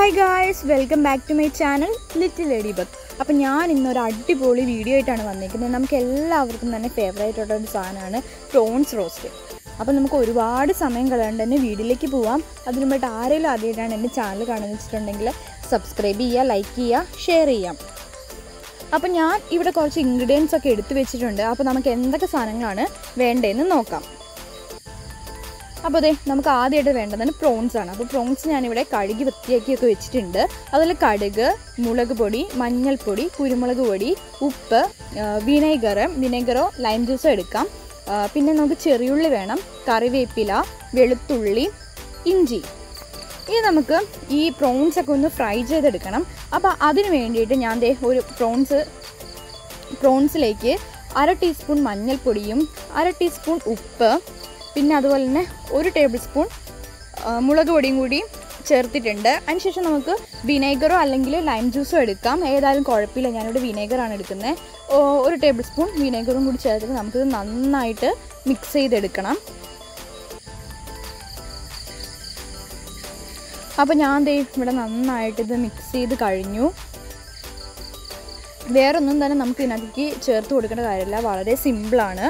hi guys welcome back to my channel little lady bug അപ്പം ഞാൻ ഇന്നൊരു അടിപൊളി വീഡിയോ ആയിട്ടാണ് വന്നിരിക്കുന്നത് നമുക്ക് എല്ലാവർക്കും തന്നെ ഫേവറേറ്റ് ആയിട്ടുള്ള ഒരു സാധനമാണ് പ്രോൺസ് റോസ്റ്റ് അപ്പം നമുക്ക് ഒരുപാട് സമയം കളയാണ്ട് തന്നെ വീഡിയോയിലേക്ക് പോവാം അതിനു മുമ്പായിട്ട് ആരെങ്കിലും ആദ്യമായിട്ടാണ് എൻ്റെ ചാനൽ കാണുന്നത് വെച്ചിട്ടുണ്ടെങ്കിൽ സബ്സ്ക്രൈബ് ചെയ്യുക ലൈക്ക് ചെയ്യുക ഷെയർ ചെയ്യാം അപ്പം ഞാൻ ഇവിടെ കുറച്ച് ഇൻഗ്രീഡിയൻസ് ഒക്കെ എടുത്തു വെച്ചിട്ടുണ്ട് അപ്പോൾ നമുക്ക് എന്തൊക്കെ സാധനങ്ങളാണ് വേണ്ടതെന്ന് നോക്കാം അപ്പോൾ അതെ നമുക്ക് ആദ്യമായിട്ട് വേണ്ടതാണ് പ്രോൺസ് ആണ് അപ്പോൾ പ്രോൺസ് ഞാനിവിടെ കഴുകി വൃത്തിയാക്കിയൊക്കെ വെച്ചിട്ടുണ്ട് അതിൽ കടുക് മുളക് പൊടി മഞ്ഞൾപ്പൊടി കുരുമുളക് പൊടി ഉപ്പ് വിനേഗർ വിനേഗറോ ലൈം ജ്യൂസോ എടുക്കാം ആ, പിന്നെ നമുക്ക് ചെറിയുള്ളി വേണം കറിവേപ്പില വെളുത്തുള്ളി ഇഞ്ചി ഇനി നമുക്ക് ഈ പ്രോൺസ് ഒക്കെ ഒന്ന് ഫ്രൈ ചെയ്തെടുക്കണം അപ്പോൾ അതിന് വേണ്ടിയിട്ട് ഞാൻ ദേ ഒരു പ്രോൺസ് പ്രോൺസിലേക്ക് അര ടീസ്പൂൺ മഞ്ഞൾപ്പൊടിയും അര ടീസ്പൂൺ ഉപ്പ് പിന്നെ അതുപോലെ തന്നെ ഒരു ടേബിൾ സ്പൂൺ ആ, മുളക് പൊടിയും കൂടി ചേർത്തിട്ടുണ്ട് അതിനുശേഷം നമുക്ക് വിനേഗറോ അല്ലെങ്കിൽ ലൈം ജ്യൂസോ എടുക്കാം ഏതായാലും കുഴപ്പമില്ല ഞാനിവിടെ വിനേഗറാണ് എടുക്കുന്നത് ഒരു ടേബിൾ സ്പൂൺ വിനേഗറും കൂടി ചേർത്തിട്ട് നമുക്കിത് നന്നായിട്ട് മിക്സ് ചെയ്തെടുക്കണം അപ്പോൾ ഞാൻ ദേ ഇവിടെ നന്നായിട്ട് ഇത് മിക്സ് ചെയ്ത് കഴിഞ്ഞു വേറൊന്നും തന്നെ നമുക്ക് ഇതിനകത്തേക്ക് ചേർത്ത് കൊടുക്കേണ്ട കാര്യമില്ല വളരെ സിമ്പിളാണ്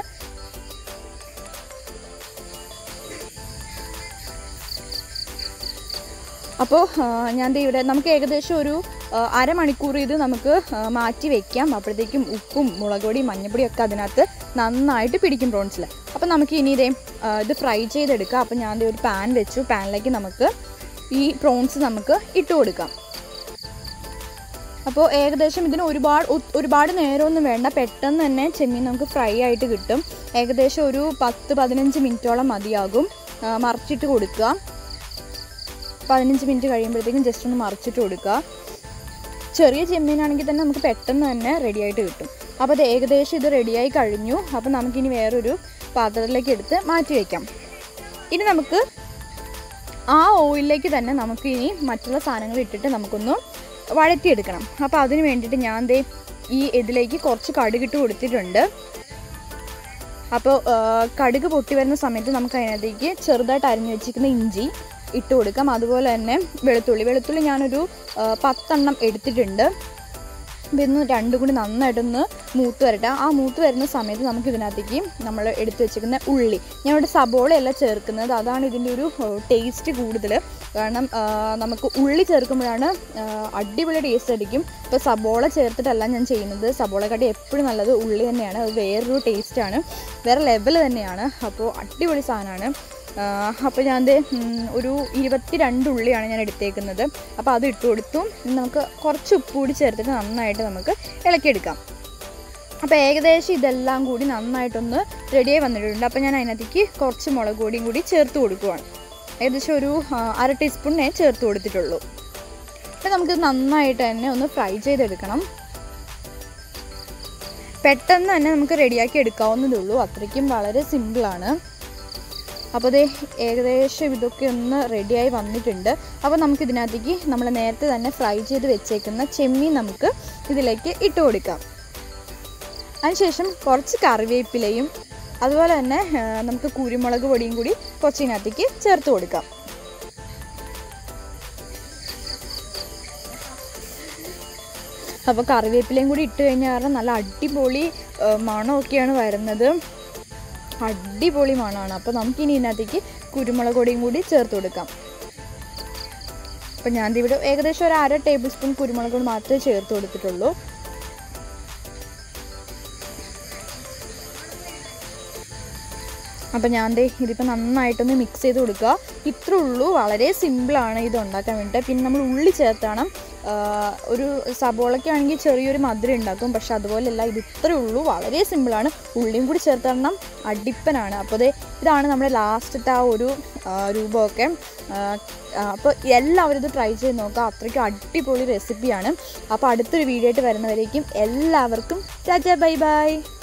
അപ്പോൾ ഞാൻ ദേ ഇവിടെ നമുക്ക് ഏകദേശം ഒരു ആ, അരമണിക്കൂർ ഇത് നമുക്ക് ആ, മാറ്റി വെക്കാം അപ്പോഴത്തേക്കും ഉപ്പും മുളക് പൊടിയും മഞ്ഞപ്പൊടിയും ഒക്കെ അതിനകത്ത് നന്നായിട്ട് പിടിക്കും പ്രോൺസിൽ അപ്പോൾ നമുക്ക് ഇനി ഇതേ ആ, ഇത് ഫ്രൈ ചെയ്തെടുക്കാം അപ്പോൾ ഞാൻ ദേ ഒരു പാൻ വെച്ചു പാനിലേക്ക് നമുക്ക് ഈ പ്രോൺസ് നമുക്ക് ഇട്ട് കൊടുക്കാം അപ്പോൾ ഏകദേശം ഇതിന് ഒരുപാട് ഒ- ഒരുപാട് നേരമൊന്നും വേണ്ട പെട്ടെന്ന് തന്നെ ചെമ്മീൻ നമുക്ക് ഫ്രൈ ആയിട്ട് കിട്ടും ഏകദേശം ഒരു പത്ത് പതിനഞ്ച് മിനിറ്റോളം മതിയാകും ആ, മറിച്ചിട്ട് കൊടുക്കുക പതിനഞ്ച് മിനിറ്റ് കഴിയുമ്പോഴത്തേക്കും ജസ്റ്റ് ഒന്ന് മറിച്ചിട്ട് കൊടുക്കുക ചെറിയ ചെമ്മീനാണെങ്കിൽ തന്നെ നമുക്ക് പെട്ടെന്ന് തന്നെ റെഡി ആയിട്ട് കിട്ടും അപ്പോൾ അത് ഏകദേശം ഇത് റെഡിയായി കഴിഞ്ഞു അപ്പോൾ നമുക്കിനി വേറൊരു പാത്രത്തിലേക്ക് എടുത്ത് മാറ്റി വയ്ക്കാം ഇനി നമുക്ക് ആ ഓയിലിലേക്ക് തന്നെ നമുക്ക് ഇനി മറ്റുള്ള സാധനങ്ങൾ ഇട്ടിട്ട് നമുക്കൊന്ന് വഴറ്റിയെടുക്കണം അപ്പോൾ അതിന് വേണ്ടിയിട്ട് ഞാൻ ദേ ഈ ഇതിലേക്ക് കുറച്ച് കടുകിട്ട് കൊടുത്തിട്ടുണ്ട് അപ്പോൾ ആ, കടുക് പൊട്ടി വരുന്ന സമയത്ത് നമുക്ക് അതിനകത്തേക്ക് ചെറുതായിട്ട് അരിഞ്ഞു വെച്ചിരിക്കുന്ന ഇഞ്ചി ഇട്ട് കൊടുക്കാം അതുപോലെ തന്നെ വെളുത്തുള്ളി വെളുത്തുള്ളി ഞാനൊരു ആ, പത്തെണ്ണം എടുത്തിട്ടുണ്ട് അപ്പോൾ ഇന്ന് രണ്ടും കൂടി നന്നായിട്ടൊന്ന് മൂത്ത് വരട്ടെ ആ മൂത്ത് വരുന്ന സമയത്ത് നമുക്ക് ഇതിനകത്തേക്ക് നമ്മൾ എടുത്ത് വെച്ചിരിക്കുന്ന ഉള്ളി ഞാനിവിടെ സബോളയല്ല ചേർക്കുന്നത് അതാണ് ഇതിൻ്റെ ഒരു ടേസ്റ്റ് കൂടുതൽ കാരണം ആ, നമുക്ക് ഉള്ളി ചേർക്കുമ്പോഴാണ് ആ, അടിപൊളി ടേസ്റ്റ് ആയിരിക്കും ഇപ്പോൾ സബോള ചേർത്തിട്ടല്ല ഞാൻ ചെയ്യുന്നത് സബോളക്കാട്ടി എപ്പോഴും നല്ലത് ഉള്ളി തന്നെയാണ് അത് വേറൊരു ടേസ്റ്റാണ് വേറെ ലെവൽ തന്നെയാണ് അപ്പോൾ അടിപൊളി സാധനമാണ് അപ്പോൾ ഞാൻ ദേ, ഉം, ഒരു ഇരുപത്തി രണ്ട് ഉള്ളിയാണ് ഞാൻ എടുത്തേക്കുന്നത് അപ്പോൾ അത് ഇട്ട് കൊടുത്തു ഇനി നമുക്ക് കുറച്ച് ഉപ്പ് കൂടി ചേർത്തിട്ട് നന്നായിട്ട് നമുക്ക് ഇളക്കിയെടുക്കാം അപ്പോൾ ഏകദേശം ഇതെല്ലാം കൂടി നന്നായിട്ടൊന്ന് റെഡിയായി വന്നിട്ടുണ്ട് അപ്പോൾ ഞാൻ അതിനകത്തേക്ക് കുറച്ച് മുളക് പൊടിയും കൂടി ചേർത്ത് കൊടുക്കുവാണ് ഏകദേശം ഒരു ആ, അര ടീസ്പൂണിനെ ചേർത്ത് കൊടുത്തിട്ടുള്ളൂ അപ്പോൾ നമുക്ക് നന്നായിട്ട് തന്നെ ഒന്ന് ഫ്രൈ ചെയ്തെടുക്കണം പെട്ടെന്ന് തന്നെ നമുക്ക് റെഡിയാക്കി എടുക്കാവുന്നതേ ഉള്ളൂ അത്രയ്ക്കും വളരെ സിമ്പിളാണ് അപ്പോൾ ദേ ഏകദേശം ഇതൊക്കെ ഒന്ന് റെഡിയായി വന്നിട്ടുണ്ട് അപ്പോൾ നമുക്ക് ഇതിനകത്തേക്ക് നമ്മൾ നേരത്തെ തന്നെ ഫ്രൈ ചെയ്ത് വെച്ചേക്കുന്ന ചെമ്മീൻ നമുക്ക് ഇതിലേക്ക് ഇട്ട് കൊടുക്കാം അതിനുശേഷം കുറച്ച് കറിവേപ്പിലയും അതുപോലെ തന്നെ ആ, നമുക്ക് കുരുമുളക് പൊടിയും കൂടി കുറച്ച് ഇതിനകത്തേക്ക് ചേർത്ത് കൊടുക്കാം അപ്പോൾ കറിവേപ്പിലയും കൂടി ഇട്ട് കഴിഞ്ഞാൽ കാരണം നല്ല അടിപൊളി ആ, മണമൊക്കെയാണ് വരുന്നത് അടിപൊളി മണമാണ് അപ്പോൾ നമുക്കിനി ഇതിനകത്തേക്ക് കുരുമുളക് പൊടിയും കൂടി ചേർത്ത് കൊടുക്കാം അപ്പോൾ ഞാൻ ദേ ഇവിടെ ഏകദേശം ഒരു അര ടേബിൾ സ്പൂൺ കുരുമുളക് പൊടി മാത്രമേ ചേർത്ത് കൊടുത്തിട്ടുള്ളൂ അപ്പോൾ ഞാൻ ദേ ഇതിപ്പോൾ നന്നായിട്ടൊന്ന് മിക്സ് ചെയ്ത് കൊടുക്കുക ഇത്രേ ഉള്ളൂ വളരെ സിമ്പിളാണ് ഇത് ഉണ്ടാക്കാൻ വേണ്ടിയിട്ട് പിന്നെ നമ്മൾ ഉള്ളി ചേർത്താണ് ഒരു സബോളയ്ക്കാണെങ്കിൽ ചെറിയൊരു മധുരം ഉണ്ടാക്കും പക്ഷെ അതുപോലെയല്ല ഇത് ഇത്രേ ഉള്ളൂ വളരെ സിമ്പിളാണ് ഉള്ളിയും കൂടി ചേർത്താണ് അടിപ്പനാണ് അപ്പോൾ ദേ ഇതാണ് നമ്മുടെ ലാസ്റ്റത്തെ ആ ഒരു ആ, രൂപമൊക്കെ അപ്പോൾ എല്ലാവരും ഇത് ട്രൈ ചെയ്ത് നോക്കുക അത്രയ്ക്കും അടിപൊളി റെസിപ്പിയാണ് അപ്പോൾ അടുത്തൊരു വീഡിയോ ആയിട്ട് വരുന്നവരേക്കും എല്ലാവർക്കും ടാറ്റാ ബൈ ബൈ